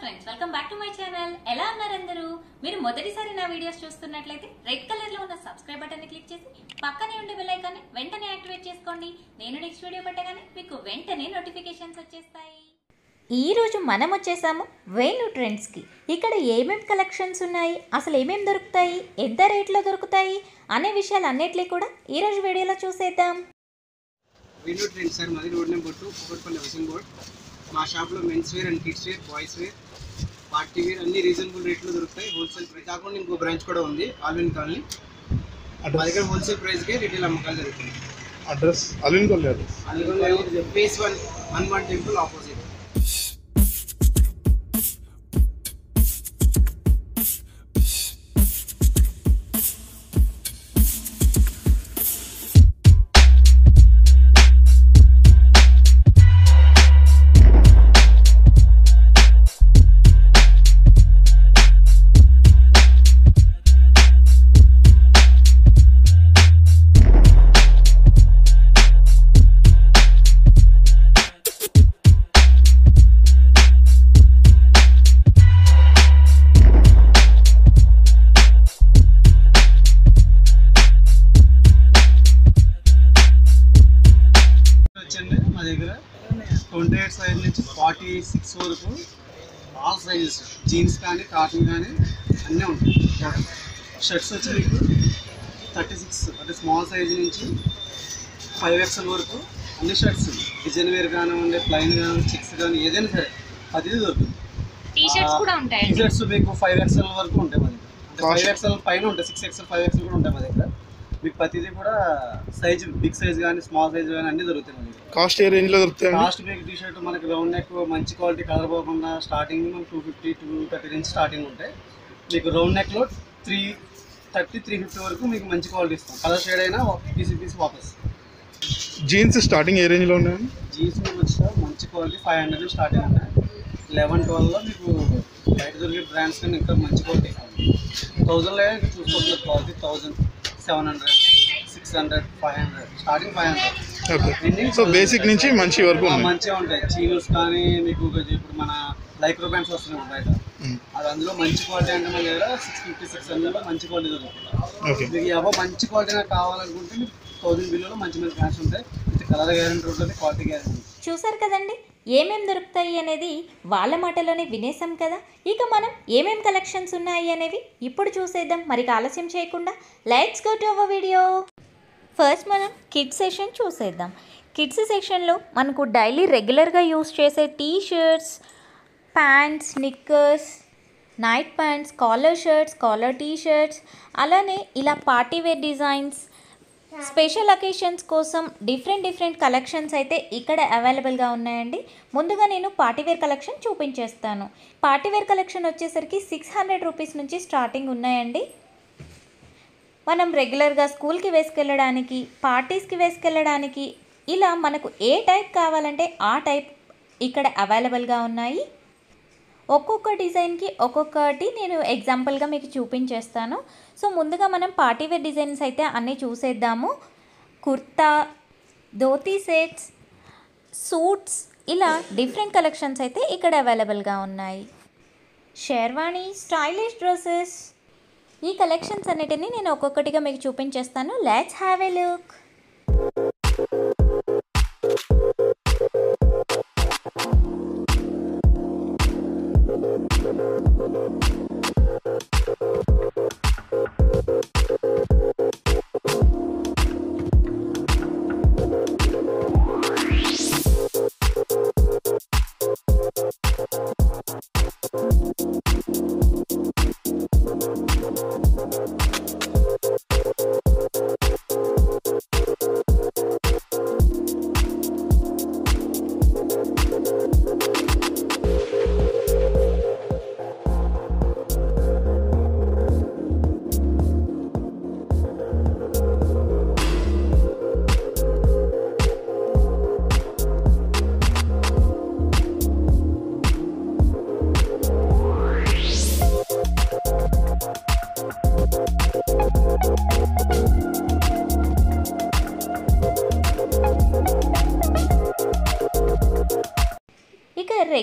Friends welcome back to my channel ఎలా ఉన్నారు అందరూ మీరు మొదటిసారి నా వీడియోస్ చూస్తున్నట్లయితే రెడ్ కలర్ లో ఉన్న సబ్స్క్రైబ్ బటన్ ని క్లిక్ చేసి పక్కనే ఉండే బెల్ ఐకాన్ వెంటనే యాక్టివేట్ చేసుకోండి నేను నెక్స్ట్ వీడియో పెట్టగానే మీకు వెంటనే నోటిఫికేషన్స్ వచ్చేస్తాయి ఈ రోజు మనం వచ్చేసాము వేణు ట్రెండ్స్కి ఇక్కడ ఏమేం కలెక్షన్స్ ఉన్నాయి అసలు ఏమేం దొరుకుతాయి ఎంత రేట్లో దొరుకుతాయి అనే విషయాలు అన్నిటినీ కూడా ఈ రోజు వీడియోలో చూసేద్దాం విండో ట్రెండ్ సార్ మాది road number two Kukatpally housing board మా షాప్లో mens wear and kids wear boys wear party wear అన్ని రీజనబుల్ రేట్లో దొరుకుతాయి హోల్సేల్ ప్రైస్ కాకుండా ఇంకో బ్రాంచ్ కూడా ఉంది ఆల్విన్ కాలనీ మా దగ్గర హోల్సేల్ ప్రైస్కే రిటైల్ అమ్మకాలు జరుగుతుంది అడ్రస్ అలిన్ కొల్లి అడ్రస్ అందులో phase one Hanuman temple opposite వచ్చండి మా దగ్గర ట్వంటీ ఎయిట్ సైజ్ నుంచి ఫార్టీ సిక్స్ వరకు ఆల్ సైజెస్ జీన్స్ కానీ కాటన్ కానీ అన్నీ ఉంటాయి షర్ట్స్ వచ్చి మీకు థర్టీ సిక్స్ అంటే స్మాల్ సైజ్ నుంచి ఫైవ్ ఎక్స్ఎల్ వరకు అన్ని షర్ట్స్ డిజైన్ వేర్ కానివ్వండి ప్లైన్ కానివ్వండి చిక్స్ కానీ ఏదైనా సరే అది దొరుకుతుంది టీ షర్ట్స్ కూడా ఉంటాయండి టీ షర్ట్స్ మీకు ఫైవ్ ఎక్స్ఎల్ వరకు ఉంటాయి మా దగ్గర అంటే ఫైవ్ ఎక్స్ఎల్ పైన ఉంటాయి సిక్స్ ఎక్స్ఎల్ ఫైవ్ ఎక్స్ఎల్ కూడా ఉంటాయి మా దగ్గర మీకు ప్రతిదీ కూడా సైజ్ బిగ్ సైజ్ కానీ స్మాల్ సైజ్ కానీ అన్ని దొరుకుతాయి మా దగ్గర కాస్ట్ ఏ రేంజ్ లో దొరుకుతాయండి కాస్ట్ మీకు టీ షర్ట్ మనకి రౌండ్ నెక్ మంచి క్వాలిటీ కలర్ పోకుండా starting two fifty two thirty నుంచి స్టార్టింగ్ ఉంటాయి మీకు రౌండ్ నెక్లో త్రీ థర్టీ త్రీ ఫిఫ్టీ వరకు మీకు మంచి క్వాలిటీ ఇస్తాం కలర్ షేడ్ అయినా పీసీ పీస్ వాపస్ జీన్స్ స్టార్టింగ్ ఏ రేంజ్ లో ఉన్నాయండి జీన్స్ మీకు వచ్చిన మంచి క్వాలిటీ ఫైవ్ హండ్రెడ్ స్టార్టింగ్ ఉంటాయి లెవెన్ ట్వెల్వ్లో మీకు బయట దొరికే బ్రాండ్స్ కానీ ఇంకా మంచి క్వాలిటీ థౌజండ్లో ఇంకా చూసుకోవట్లేదు quality thousand seven hundred six hundred five hundred starting five hundred okay so basic నుంచి మంచి వరకు ఉన్నాయి మంచిగా ఉంటాయి చీనూస్ కానీ మీకు ఇప్పుడు మన మైక్రో బ్యాండ్స్ వస్తున్నాయి బయట మ్మ్. అది అందులో మంచి క్వాలిటీ అంటే మన దగ్గర సిక్స్ ఫిఫ్టీ సిక్స్ హండ్రెడ్లో మంచి క్వాలిటీ దొరుకుతుంది ఓకే మీకు ఎవో మంచి క్వాలిటీ నాకు కావాలనుకుంటే మీకు థౌసండ్ బిల్లులో మంచి మంచి బ్రాండ్స్ ఉంటాయి ఇది కలర్ గ్యారెంటీ ఉంటుంది క్వాలిటీ గ్యారెంటీ చూసారు కదండి ఏమేం దొరుకుతాయి అనేది వాళ్ళ మాటలోనే వినేసాం కదా ఇక మనం ఏమేం కలెక్షన్స్ ఉన్నాయి అనేవి ఇప్పుడు చూసేద్దాం మరి ఇక ఆలస్యం చేయకుండా let's go to our video first మనం కిడ్స్ సెషన్ చూసేద్దాం కిడ్స్ సెక్షన్లో మనకు డైలీ రెగ్యులర్గా యూస్ చేసే T shirts pants knickers night pants collar shirts collar T shirts అలానే ఇలా party wear designs special occasions కోసం డిఫరెంట్ డిఫరెంట్ కలెక్షన్స్ అయితే ఇక్కడ అవైలబుల్గా ఉన్నాయండి ముందుగా నేను పార్టీవేర్ కలెక్షన్ చూపించేస్తాను పార్టీవేర్ కలెక్షన్ వచ్చేసరికి సిక్స్ హండ్రెడ్ రూపీస్ నుంచి స్టార్టింగ్ ఉన్నాయండి మనం రెగ్యులర్గా స్కూల్కి వేసుకెళ్ళడానికి పార్టీస్కి వేసుకెళ్ళడానికి ఇలా మనకు ఏ టైప్ కావాలంటే ఆ టైప్ ఇక్కడ అవైలబుల్గా ఉన్నాయి ఒక్కొక్క డిజైన్కి ఒక్కొక్కటి నేను ఎగ్జాంపుల్గా మీకు చూపించేస్తాను సో ముందుగా మనం పార్టీవేర్ డిజైన్స్ అయితే అన్నీ చూసేద్దాము కుర్తా ధోతీ సెట్స్ సూట్స్ ఇలా డిఫరెంట్ కలెక్షన్స్ అయితే ఇక్కడ అవైలబుల్గా ఉన్నాయి షేర్వాణి స్టైలిష్ డ్రెస్సెస్ ఈ కలెక్షన్స్ అన్నిటిని నేను ఒక్కొక్కటిగా మీకు చూపించేస్తాను let's have a look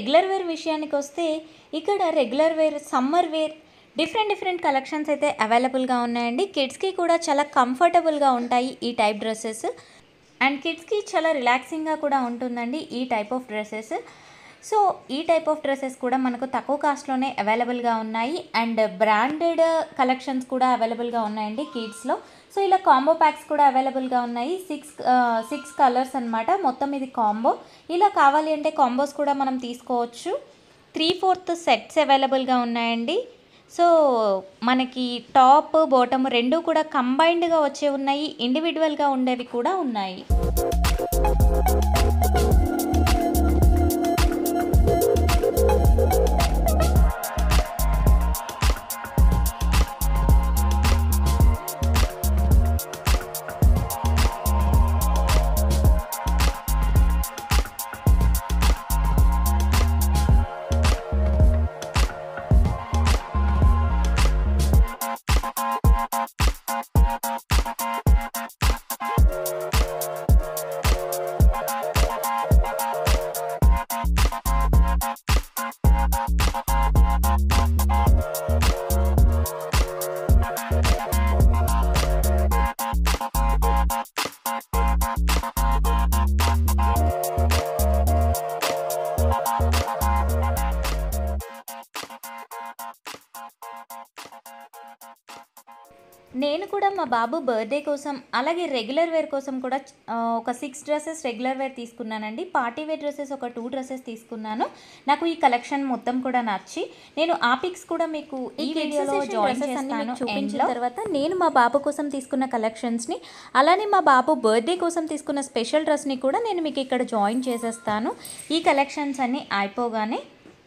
regular wear విషయానికి వస్తే ఇక్కడ regular wear summer wear different different collections అయితే అవైలబుల్గా ఉన్నాయండి కిడ్స్కి కూడా చాలా కంఫర్టబుల్గా ఉంటాయి ఈ టైప్ డ్రెస్సెస్ అండ్ కిడ్స్కి చాలా రిలాక్సింగ్గా కూడా ఉంటుందండి ఈ టైప్ ఆఫ్ డ్రెస్సెస్ సో ఈ టైప్ ఆఫ్ డ్రెస్సెస్ కూడా మనకు తక్కువ కాస్ట్లోనే అవైలబుల్గా ఉన్నాయి అండ్ బ్రాండెడ్ కలెక్షన్స్ కూడా అవైలబుల్గా ఉన్నాయండి కిడ్స్లో సో ఇలా కాంబో ప్యాక్స్ కూడా అవైలబుల్గా ఉన్నాయి సిక్స్ సిక్స్ కలర్స్ అన్నమాట మొత్తం ఇది కాంబో ఇలా కావాలి అంటే కాంబోస్ కూడా మనం తీసుకోవచ్చు త్రీ ఫోర్త్ సెట్స్ అవైలబుల్గా ఉన్నాయండి సో మనకి టాప్ బాటమ్ రెండు కూడా కంబైన్డ్గా వచ్చే ఉన్నాయి ఇండివిజువల్గా ఉండేవి కూడా ఉన్నాయి నేను కూడా మా బాబు బర్త్డే కోసం అలాగే రెగ్యులర్ వేర్ కోసం కూడా ఆ, ఒక సిక్స్ డ్రెస్సెస్ రెగ్యులర్ వేర్ తీసుకున్నానండి పార్టీ వేర్ డ్రెస్సెస్ ఒక టూ డ్రెస్సెస్ తీసుకున్నాను నాకు ఈ కలెక్షన్ మొత్తం కూడా నచ్చి నేను ఆ పిక్స్ కూడా మీకు ఈ వీడియోలో జాయిన్ చేస్తాను చూపించిన తర్వాత నేను మా బాబు కోసం తీసుకున్న కలెక్షన్స్ని అలానే మా బాబు బర్త్డే కోసం తీసుకున్న స్పెషల్ డ్రెస్ని కూడా నేను మీకు ఇక్కడ జాయిన్ చేసేస్తాను ఈ కలెక్షన్స్ అన్నీ అయిపోగానే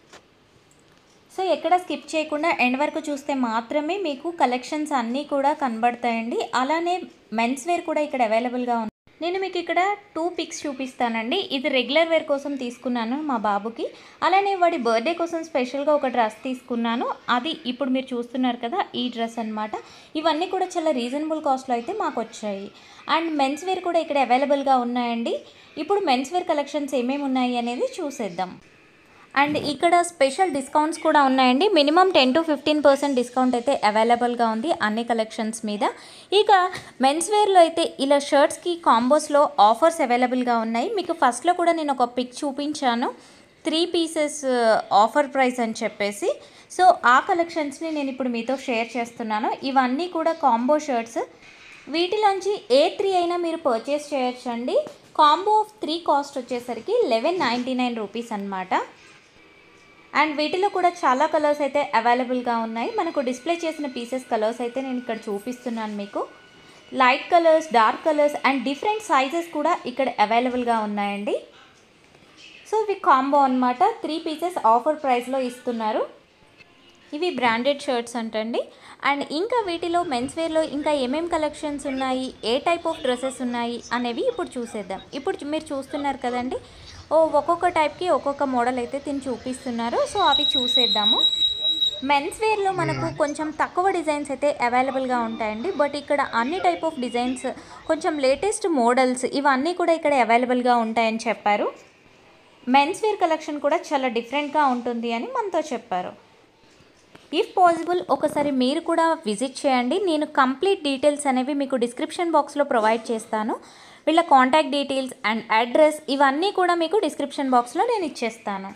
సో ఎక్కడ స్కిప్ చేయకుండా ఎండ్ వరకు చూస్తే మాత్రమే మీకు కలెక్షన్స్ అన్నీ కూడా కనబడతాయండి అలానే మెన్స్ వేర్ కూడా ఇక్కడ అవైలబుల్గా ఉంది నేను మీకు ఇక్కడ టూ పిక్స్ చూపిస్తానండి ఇది రెగ్యులర్ వేర్ కోసం తీసుకున్నాను మా బాబుకి అలానే వాడి బర్త్డే కోసం స్పెషల్గా ఒక డ్రెస్ తీసుకున్నాను అది ఇప్పుడు మీరు చూస్తున్నారు కదా ఈ డ్రెస్ అన్నమాట ఇవన్నీ కూడా చాలా రీజనబుల్ కాస్ట్లో అయితే మాకు వచ్చాయి అండ్ మెన్స్ వేర్ కూడా ఇక్కడ అవైలబుల్గా ఉన్నాయండి ఇప్పుడు మెన్స్ వేర్ కలెక్షన్స్ ఏమేమి ఉన్నాయి అనేది చూసేద్దాం అండ్ ఇక్కడ స్పెషల్ డిస్కౌంట్స్ కూడా ఉన్నాయండి minimum ten to fifteen percent discount అయితే అవైలబుల్గా ఉంది అన్ని కలెక్షన్స్ మీద ఇక మెన్స్ వేర్లో అయితే ఇలా షర్ట్స్కి కాంబోస్లో ఆఫర్స్ అవైలబుల్గా ఉన్నాయి మీకు ఫస్ట్లో కూడా నేను ఒక పిక్ చూపించాను త్రీ పీసెస్ ఆఫర్ ప్రైస్ అని చెప్పేసి సో ఆ కలెక్షన్స్ని నేను ఇప్పుడు మీతో షేర్ చేస్తున్నాను ఇవన్నీ కూడా కాంబో షర్ట్స్ వీటిలోంచి ఏ త్రీ అయినా మీరు పర్చేస్ చేయొచ్చండి కాంబో ఆఫ్ త్రీ కాస్ట్ వచ్చేసరికి లెవెన్ నైంటీ నైన్ రూపీస్ అనమాట అండ్ వీటిలో కూడా చాలా కలర్స్ అయితే అవైలబుల్గా ఉన్నాయి మనకు డిస్ప్లే చేసిన పీసెస్ కలర్స్ అయితే నేను ఇక్కడ చూపిస్తున్నాను మీకు light colours dark colours and different sizes కూడా ఇక్కడ అవైలబుల్గా ఉన్నాయండి సో ఇవి కాంబో అన్నమాట త్రీ పీసెస్ ఆఫర్ ప్రైస్లో ఇస్తున్నారు ఇవి బ్రాండెడ్ షర్ట్స్ అంటండి అండ్ ఇంకా వీటిలో మెన్స్ వేర్లో ఇంకా ఏమేం కలెక్షన్స్ ఉన్నాయి ఏ టైప్ ఆఫ్ డ్రెస్సెస్ ఉన్నాయి అనేవి ఇప్పుడు చూసేద్దాం ఇప్పుడు మీరు చూస్తున్నారు కదండి ఓ ఒక్కొక్క టైప్కి ఒక్కొక్క మోడల్ అయితే తిని చూపిస్తున్నారు సో అవి చూసేద్దాము మెన్స్ వేర్లో మనకు కొంచెం తక్కువ డిజైన్స్ అయితే అవైలబుల్గా ఉంటాయండి బట్ ఇక్కడ అన్ని టైప్ ఆఫ్ డిజైన్స్ కొంచెం లేటెస్ట్ మోడల్స్ ఇవన్నీ కూడా ఇక్కడ అవైలబుల్గా ఉంటాయని చెప్పారు మెన్స్ వేర్ కలెక్షన్ కూడా చాలా డిఫరెంట్గా ఉంటుంది అని మనతో చెప్పారు ఇఫ్ పాసిబుల్ ఒకసారి మీరు కూడా విజిట్ చేయండి నేను కంప్లీట్ డీటెయిల్స్ అనేవి మీకు డిస్క్రిప్షన్ బాక్స్లో ప్రొవైడ్ చేస్తాను వీళ్ళ కాంటాక్ట్ డీటెయిల్స్ అండ్ అడ్రస్ ఇవన్నీ కూడా మీకు డిస్క్రిప్షన్ బాక్స్లో నేను ఇచ్చేస్తాను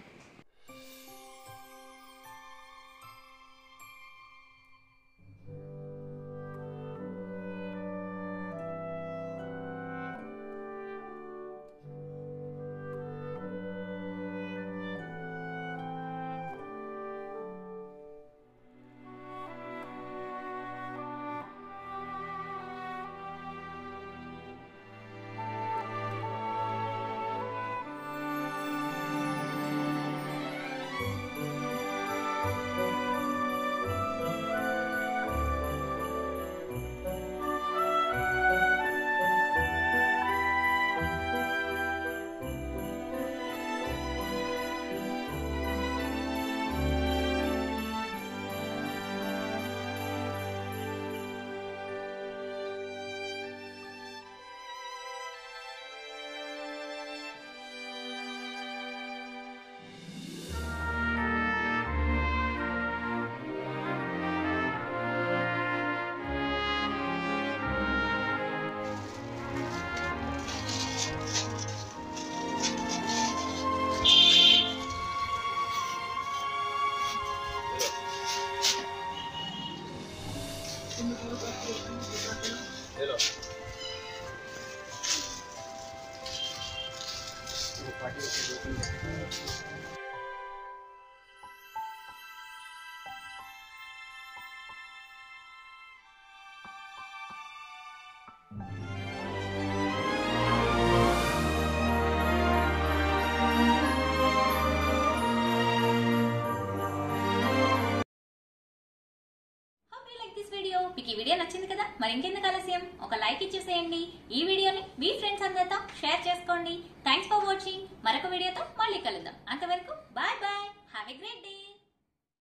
Hope you like this video. మీకు ఈ వీడియో నచ్చింది కదా మరి ఇంకెందుకు ఆలస్యం ఒక లైక్ ఇచ్చేసేయండి ఈ వీడియోని మీ ఫ్రెండ్స్ అందరితో షేర్ చేసుకోండి థ్యాంక్స్ ఫర్ వాచింగ్ మరొక వీడియోతో మళ్ళీ కలుద్దాం అంతవరకు bye bye have a great day